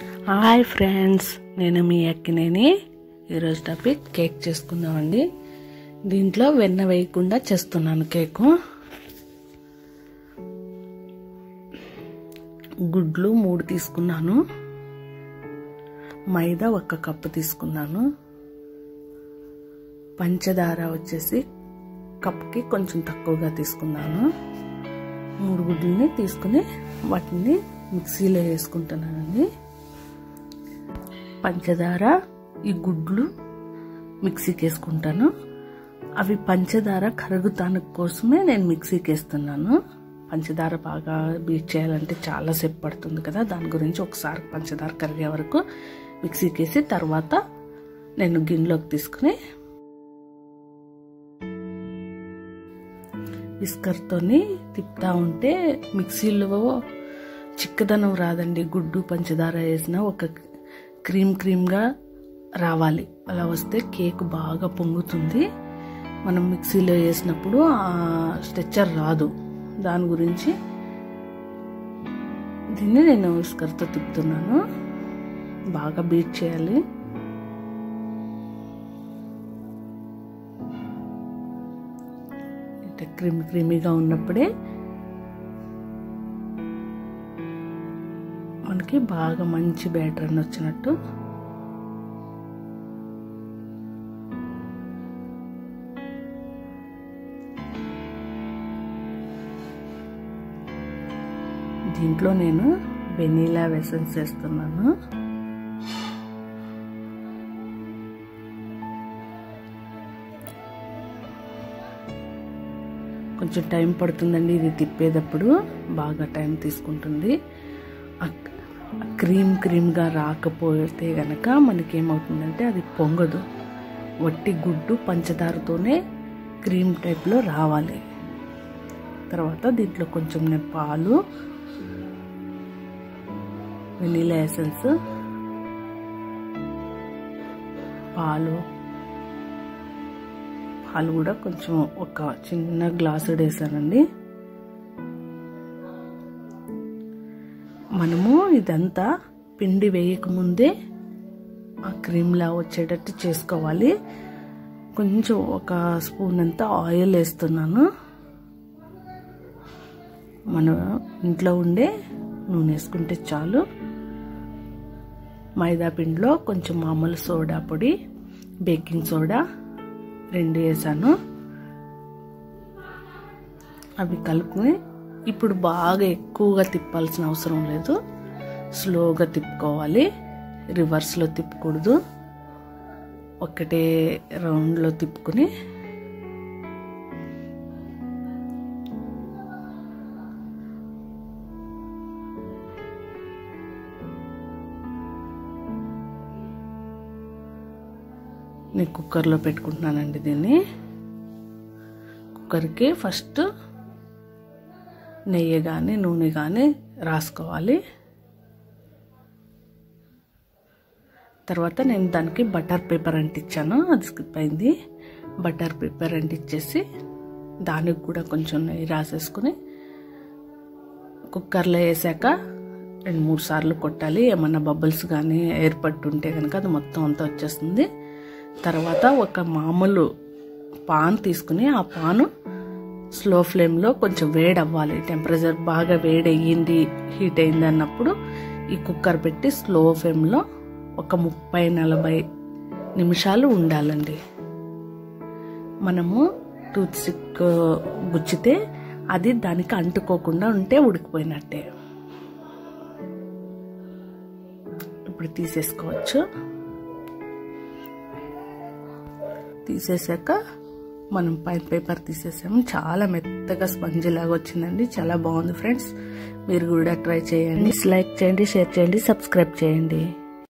hi friends నేను మీ అక్కినేని ఈరోజు topic cake చేసుకుందామండి దీంట్లో వెన్న వేయకుండా చేస్తున్నాను కేకు గుడ్లు మూడు తీసుకున్నాను మైదా ఒక కప్పు తీసుకున్నాను పంచదార వచ్చేసి కప్కి కొంచెం తక్కువగా తీసుకున్నాను మూడు గుడ్లని తీసుకుని వాటిని మిక్సీలో వేసుకుంటున్నానండి పంచదార ఈ గుడ్లు మిక్సీకి వేసుకుంటాను అవి పంచదార కరుగుతానికి కోసమే నేను మిక్సీకి వేస్తున్నాను పంచదార బాగా బీట్ చేయాలంటే చాలాసేపు పడుతుంది కదా దాని గురించి ఒకసారి పంచదార కరిగే వరకు మిక్సీకి వేసి తర్వాత నేను గిన్నెలోకి తీసుకుని విస్కర్తోని తిప్పుతా ఉంటే మిక్సీలో చిక్కదనం రాదండి గుడ్డు పంచదార వేసిన ఒక క్రీమ్ క్రీమ్గా రావాలి అలా వస్తే కేక్ బాగా పొంగుతుంది మనం మిక్సీలో వేసినప్పుడు ఆ స్ట్రెచ్చర్ రాదు దాని గురించి దీన్ని నేను విస్కర్తో తిప్పుతున్నాను బాగా బీట్ చేయాలి క్రీమీ క్రీమీగా ఉన్నప్పుడే మనకి బాగా మంచి బ్యాటర్ అని వచ్చినట్టు దీంట్లో నేను వెనీలా వెసన్స్ వేస్తున్నాను కొంచెం టైం పడుతుందండి ఇది తిప్పేటప్పుడు బాగా టైం తీసుకుంటుంది క్రీమ్ క్రీమ్గా రాకపోతే గనక మనకి ఏమవుతుందంటే అది పొంగదు వట్టి గుడ్డు పంచదారతోనే క్రీమ్ టైప్లో రావాలి తర్వాత దీంట్లో కొంచెం నేను పాలు వెనీలా ఎసెన్స్ పాలు పాలు కూడా కొంచెం ఒక చిన్న గ్లాసు వేసానండి మనము ఇదంతా పిండి వేయకముందే ఆ క్రీమ్లా వచ్చేటట్టు చేసుకోవాలి కొంచెం ఒక స్పూన్ అంతా ఆయిల్ వేస్తున్నాను మన ఇంట్లో ఉండే నూనె వేసుకుంటే చాలు మైదా పిండిలో కొంచెం మామూలు సోడా పొడి బేకింగ్ సోడా రెండు వేసాను అవి కలుపుకొని ఇప్పుడు బాగా ఎక్కువగా తిప్పాల్సిన అవసరం లేదు స్లోగా తిప్పుకోవాలి రివర్స్లో తిప్పకూడదు ఒకటే రౌండ్లో తిప్పుకొని నేను కుక్కర్లో పెట్టుకుంటున్నానండి దీన్ని కుక్కర్కి ఫస్ట్ నెయ్యి కానీ నూనె కానీ రాసుకోవాలి తర్వాత నేను దానికి బటర్ పేపర్ అంటించాను అది స్కిప్ అయింది బటర్ పేపర్ అంటించేసి దానికి కూడా కొంచెం నెయ్యి రాసేసుకుని కుక్కర్లో వేసాక రెండు మూడు సార్లు కొట్టాలి ఏమన్నా బబుల్స్ కానీ ఏర్పట్టుంటే కనుక అది మొత్తం అంతా వచ్చేస్తుంది తర్వాత ఒక మామూలు పాన్ తీసుకుని ఆ పాను స్లో ఫ్లేమ్లో కొంచెం వేడి అవ్వాలి టెంపరేచర్ బాగా వేడి అయ్యింది హీట్ అయింది అన్నప్పుడు ఈ కుక్కర్ పెట్టి స్లో ఫ్లేమ్లో ఒక ముప్పై నలభై నిమిషాలు ఉండాలండి మనము టూత్ స్టిక్ గుచ్చితే అది దానికి అంటుకోకుండా ఉంటే ఉడికిపోయినట్టే ఇప్పుడు తీసేసుకోవచ్చు తీసేసాక మనం పైన పేపర్ తీసేసాము చాలా మెత్తగా స్పంజ్ లాగా వచ్చిందండి చాలా బాగుంది ఫ్రెండ్స్ మీరు కూడా ట్రై చేయండి లైక్ చేయండి షేర్ చేయండి సబ్స్క్రైబ్ చేయండి